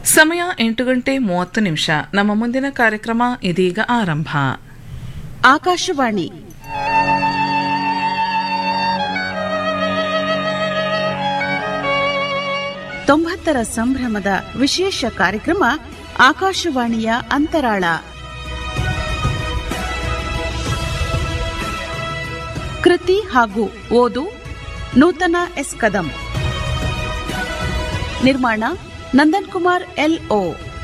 ಸಮಯ ಎಂಟು ಗಂಟೆ ಮೂವತ್ತು ನಿಮಿಷ ನಮ್ಮ ಮುಂದಿನ ಕಾರ್ಯಕ್ರಮ ಇದೀಗ ಆರಂಭ ಆಕಾಶವಾಣಿ ತೊಂಬತ್ತರ ಸಂಭ್ರಮದ ವಿಶೇಷ ಕಾರ್ಯಕ್ರಮ ಆಕಾಶವಾಣಿಯ ಅಂತರಾಳ ಕೃತಿ ಹಾಗೂ ಓದು ನೂತನ ಎಸ್ ಕದಂ ನಿರ್ಮಾಣ ನಂದನ್ ಕುಮಾರ್ ಎಲ್ ಓ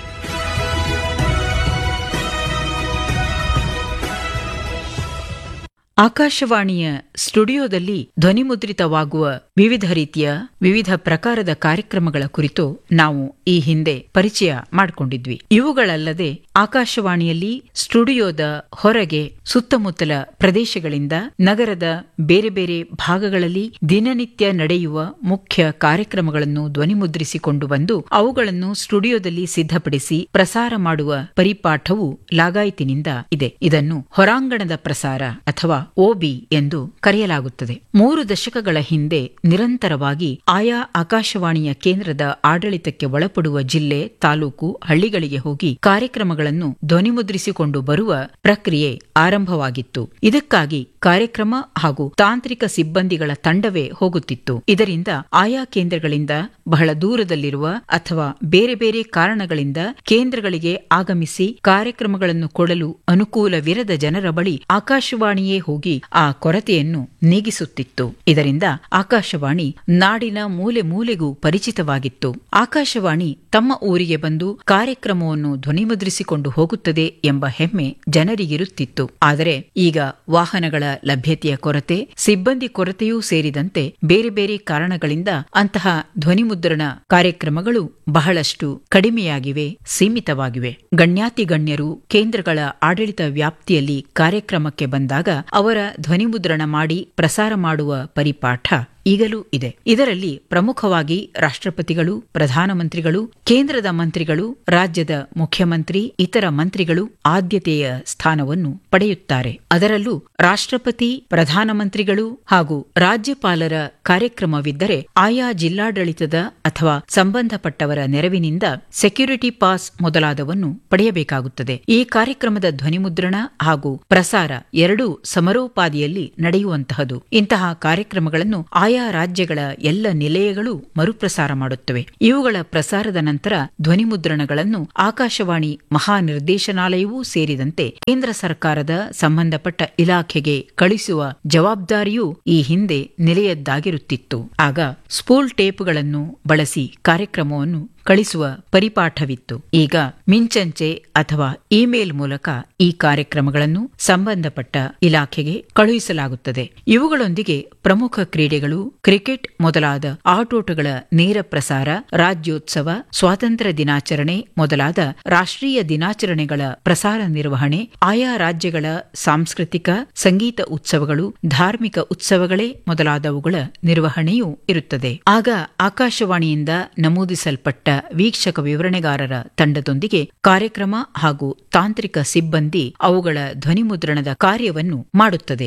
ಆಕಾಶವಾಣಿಯ ಸ್ಟುಡಿಯೋದಲ್ಲಿ ಧ್ವನಿಮುದ್ರಿತವಾಗುವ ವಿವಿಧ ರೀತಿಯ ವಿವಿಧ ಪ್ರಕಾರದ ಕಾರ್ಯಕ್ರಮಗಳ ಕುರಿತು ನಾವು ಈ ಹಿಂದೆ ಪರಿಚಯ ಮಾಡಿಕೊಂಡಿದ್ವಿ ಇವುಗಳಲ್ಲದೆ ಆಕಾಶವಾಣಿಯಲ್ಲಿ ಸ್ಟುಡಿಯೋದ ಹೊರಗೆ ಸುತ್ತಮುತ್ತಲ ಪ್ರದೇಶಗಳಿಂದ ನಗರದ ಬೇರೆ ಬೇರೆ ಭಾಗಗಳಲ್ಲಿ ದಿನನಿತ್ಯ ನಡೆಯುವ ಮುಖ್ಯ ಕಾರ್ಯಕ್ರಮಗಳನ್ನು ಧ್ವನಿಮುದ್ರಿಸಿಕೊಂಡು ಬಂದು ಅವುಗಳನ್ನು ಸ್ಟುಡಿಯೋದಲ್ಲಿ ಸಿದ್ಧಪಡಿಸಿ ಪ್ರಸಾರ ಮಾಡುವ ಪರಿಪಾಠವು ಲಾಗಾಯತಿನಿಂದ ಇದೆ ಇದನ್ನು ಹೊರಾಂಗಣದ ಪ್ರಸಾರ ಅಥವಾ ಓಬಿ ಎಂದು ಕರೆಯಲಾಗುತ್ತದೆ ಮೂರು ದಶಕಗಳ ಹಿಂದೆ ನಿರಂತರವಾಗಿ ಆಯಾ ಆಕಾಶವಾಣಿಯ ಕೇಂದ್ರದ ಆಡಳಿತಕ್ಕೆ ಒಳಪಡುವ ಜಿಲ್ಲೆ ತಾಲೂಕು ಹಳ್ಳಿಗಳಿಗೆ ಹೋಗಿ ಕಾರ್ಯಕ್ರಮಗಳನ್ನು ಧ್ವನಿಮುದ್ರಿಸಿಕೊಂಡು ಬರುವ ಪ್ರಕ್ರಿಯೆ ಆರಂಭವಾಗಿತ್ತು ಇದಕ್ಕಾಗಿ ಕಾರ್ಯಕ್ರಮ ಹಾಗೂ ತಾಂತ್ರಿಕ ಸಿಬ್ಬಂದಿಗಳ ತಂಡವೇ ಹೋಗುತ್ತಿತ್ತು ಇದರಿಂದ ಆಯಾ ಕೇಂದ್ರಗಳಿಂದ ಬಹಳ ದೂರದಲ್ಲಿರುವ ಅಥವಾ ಬೇರೆ ಬೇರೆ ಕಾರಣಗಳಿಂದ ಕೇಂದ್ರಗಳಿಗೆ ಆಗಮಿಸಿ ಕಾರ್ಯಕ್ರಮಗಳನ್ನು ಕೊಡಲು ಅನುಕೂಲವಿರದ ಜನರ ಬಳಿ ಆಕಾಶವಾಣಿಯೇ ಹೋಗಿ ಆ ಕೊರತೆಯನ್ನು ನೀಗಿಸುತ್ತಿತ್ತು ಇದರಿಂದ ಆಕಾಶವಾಣಿ ನಾಡಿನ ಮೂಲೆ ಮೂಲೆಗೂ ಪರಿಚಿತವಾಗಿತ್ತು ಆಕಾಶವಾಣಿ ತಮ್ಮ ಊರಿಗೆ ಬಂದು ಕಾರ್ಯಕ್ರಮವನ್ನು ಧ್ವನಿಮುದ್ರಿಸಿಕೊಂಡು ಹೋಗುತ್ತದೆ ಎಂಬ ಹೆಮ್ಮೆ ಜನರಿಗಿರುತ್ತಿತ್ತು ಆದರೆ ಈಗ ವಾಹನಗಳ ಲಭ್ಯತೆಯ ಕೊರತೆ ಸಿಬ್ಬಂದಿ ಕೊರತೆಯೂ ಸೇರಿದಂತೆ ಬೇರೆ ಬೇರೆ ಕಾರಣಗಳಿಂದ ಅಂತಹ ಧ್ವನಿಮುದ್ರಣ ಕಾರ್ಯಕ್ರಮಗಳು ಬಹಳಷ್ಟು ಕಡಿಮೆಯಾಗಿವೆ ಸೀಮಿತವಾಗಿವೆ ಗಣ್ಯಾತಿ ಗಣ್ಯರು ಕೇಂದ್ರಗಳ ಆಡಳಿತ ವ್ಯಾಪ್ತಿಯಲ್ಲಿ ಕಾರ್ಯಕ್ರಮಕ್ಕೆ ಬಂದಾಗ ಅವರ ಧ್ವನಿಮುದ್ರಣ ಮಾಡಿ ಪ್ರಸಾರ ಮಾಡುವ ಪರಿಪಾಠ ಈಗಲೂ ಇದೆ ಇದರಲ್ಲಿ ಪ್ರಮುಖವಾಗಿ ರಾಷ್ಟ್ರಪತಿಗಳು ಪ್ರಧಾನಮಂತ್ರಿಗಳು ಕೇಂದ್ರದ ಮಂತ್ರಿಗಳು ರಾಜ್ಯದ ಮುಖ್ಯಮಂತ್ರಿ ಇತರ ಮಂತ್ರಿಗಳು ಆದ್ಯತೆಯ ಸ್ಥಾನವನ್ನು ಪಡೆಯುತ್ತಾರೆ ಅದರಲ್ಲೂ ರಾಷ್ಟ್ರಪತಿ ಪ್ರಧಾನಮಂತ್ರಿಗಳು ಹಾಗೂ ರಾಜ್ಯಪಾಲರ ಕಾರ್ಯಕ್ರಮವಿದ್ದರೆ ಆಯಾ ಜಿಲ್ಲಾಡಳಿತದ ಅಥವಾ ಸಂಬಂಧಪಟ್ಟವರ ನೆರವಿನಿಂದ ಸೆಕ್ಯೂರಿಟಿ ಪಾಸ್ ಮೊದಲಾದವನ್ನು ಪಡೆಯಬೇಕಾಗುತ್ತದೆ ಈ ಕಾರ್ಯಕ್ರಮದ ಧ್ವನಿಮುದ್ರಣ ಹಾಗೂ ಪ್ರಸಾರ ಎರಡೂ ಸಮರೋಪಾದಿಯಲ್ಲಿ ನಡೆಯುವಂತಹದು ಇಂತಹ ಕಾರ್ಯಕ್ರಮಗಳನ್ನು ಆಯಾ ರಾಜ್ಯಗಳ ಎಲ್ಲ ನಿಲಯಗಳು ಮರುಪ್ರಸಾರ ಮಾಡುತ್ತವೆ ಇವುಗಳ ಪ್ರಸಾರದ ನಂತರ ಧ್ವನಿಮುದ್ರಣಗಳನ್ನು ಆಕಾಶವಾಣಿ ಮಹಾನಿರ್ದೇಶನಾಲಯವೂ ಸೇರಿದಂತೆ ಕೇಂದ್ರ ಸರ್ಕಾರದ ಸಂಬಂಧಪಟ್ಟ ಇಲಾಖೆಗೆ ಕಳಿಸುವ ಜವಾಬ್ದಾರಿಯೂ ಈ ಹಿಂದೆ ನಿಲೆಯದ್ದಾಗಿರುತ್ತಿತ್ತು ಆಗ ಸ್ಪೂಲ್ ಟೇಪ್ಗಳನ್ನು ಬಳಸಿ ಕಾರ್ಯಕ್ರಮವನ್ನು ಕಳಿಸುವ ಪರಿಪಾಠವಿತ್ತು ಈಗ ಮಿಂಚಂಚೆ ಅಥವಾ ಇಮೇಲ್ ಮೂಲಕ ಈ ಕಾರ್ಯಕ್ರಮಗಳನ್ನು ಸಂಬಂಧಪಟ್ಟ ಇಲಾಖೆಗೆ ಕಳುಹಿಸಲಾಗುತ್ತದೆ ಇವುಗಳೊಂದಿಗೆ ಪ್ರಮುಖ ಕ್ರೀಡೆಗಳು ಕ್ರಿಕೆಟ್ ಮೊದಲಾದ ಆಟೋಟಗಳ ನೇರ ಪ್ರಸಾರ ರಾಜ್ಯೋತ್ಸವ ಸ್ವಾತಂತ್ರ್ಯ ದಿನಾಚರಣೆ ಮೊದಲಾದ ರಾಷ್ಟ್ರೀಯ ದಿನಾಚರಣೆಗಳ ಪ್ರಸಾರ ನಿರ್ವಹಣೆ ಆಯಾ ರಾಜ್ಯಗಳ ಸಾಂಸ್ಕೃತಿಕ ಸಂಗೀತ ಉತ್ಸವಗಳು ಧಾರ್ಮಿಕ ಉತ್ಸವಗಳೇ ಮೊದಲಾದವುಗಳ ನಿರ್ವಹಣೆಯೂ ಇರುತ್ತದೆ ಆಗ ಆಕಾಶವಾಣಿಯಿಂದ ನಮೂದಿಸಲ್ಪಟ್ಟ ವೀಕ್ಷಕ ವಿವರಣೆಗಾರರ ತಂಡದೊಂದಿಗೆ ಕಾರ್ಯಕ್ರಮ ಹಾಗೂ ತಾಂತ್ರಿಕ ಸಿಬ್ಬಂದಿ ಅವುಗಳ ಧ್ವನಿಮುದ್ರಣದ ಕಾರ್ಯವನ್ನು ಮಾಡುತ್ತದೆ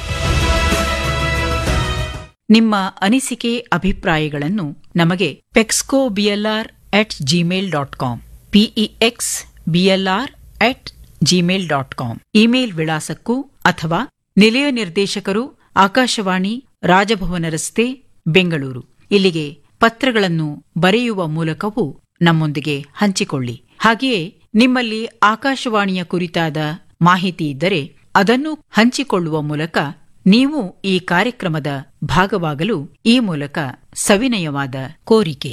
ನಿಮ್ಮ ಅನಿಸಿಕೆ ಅಭಿಪ್ರಾಯಗಳನ್ನು ನಮಗೆ ಪೆಕ್ಸ್ಕೋ B L R at Gmail dot com P E X B L R at Gmail dot com email ವಿಳಾಸಕ್ಕೂ ಅಥವಾ ನಿಲಯ ನಿರ್ದೇಶಕರು ಆಕಾಶವಾಣಿ ರಾಜಭವನ ರಸ್ತೆ ಬೆಂಗಳೂರು ಇಲ್ಲಿಗೆ ಪತ್ರಗಳನ್ನು ಬರೆಯುವ ಮೂಲಕವೂ ನಮ್ಮೊಂದಿಗೆ ಹಂಚಿಕೊಳ್ಳಿ ಹಾಗೆಯೇ ನಿಮ್ಮಲ್ಲಿ ಆಕಾಶವಾಣಿಯ ಕುರಿತಾದ ಮಾಹಿತಿ ಇದ್ದರೆ ಅದನ್ನು ಹಂಚಿಕೊಳ್ಳುವ ಮೂಲಕ ನೀವು ಈ ಕಾರ್ಯಕ್ರಮದ ಭಾಗವಾಗಲು ಈ ಮೂಲಕ ಸವಿನಯವಾದ ಕೋರಿಕೆ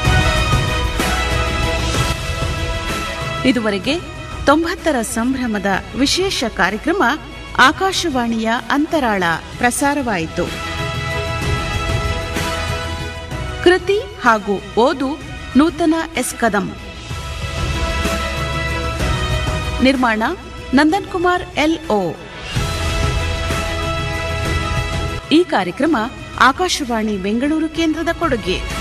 ಇದುವರೆಗೆ ತೊಂಬತ್ತರ ಸಂಭ್ರಮದ ವಿಶೇಷ ಕಾರ್ಯಕ್ರಮ ಆಕಾಶವಾಣಿಯ ಅಂತರಾಳ ಪ್ರಸಾರವಾಯಿತು ಕೃತಿ ಹಾಗೂ ಓದು ನೂತನ ಎಸ್ ಕದಂ ನಿರ್ಮಾಣ ನಂದನ್ ಕುಮಾರ್ ಎಲ್ ಓ ಈ ಕಾರ್ಯಕ್ರಮ ಆಕಾಶವಾಣಿ ಬೆಂಗಳೂರು ಕೇಂದ್ರದ ಕೊಡುಗೆ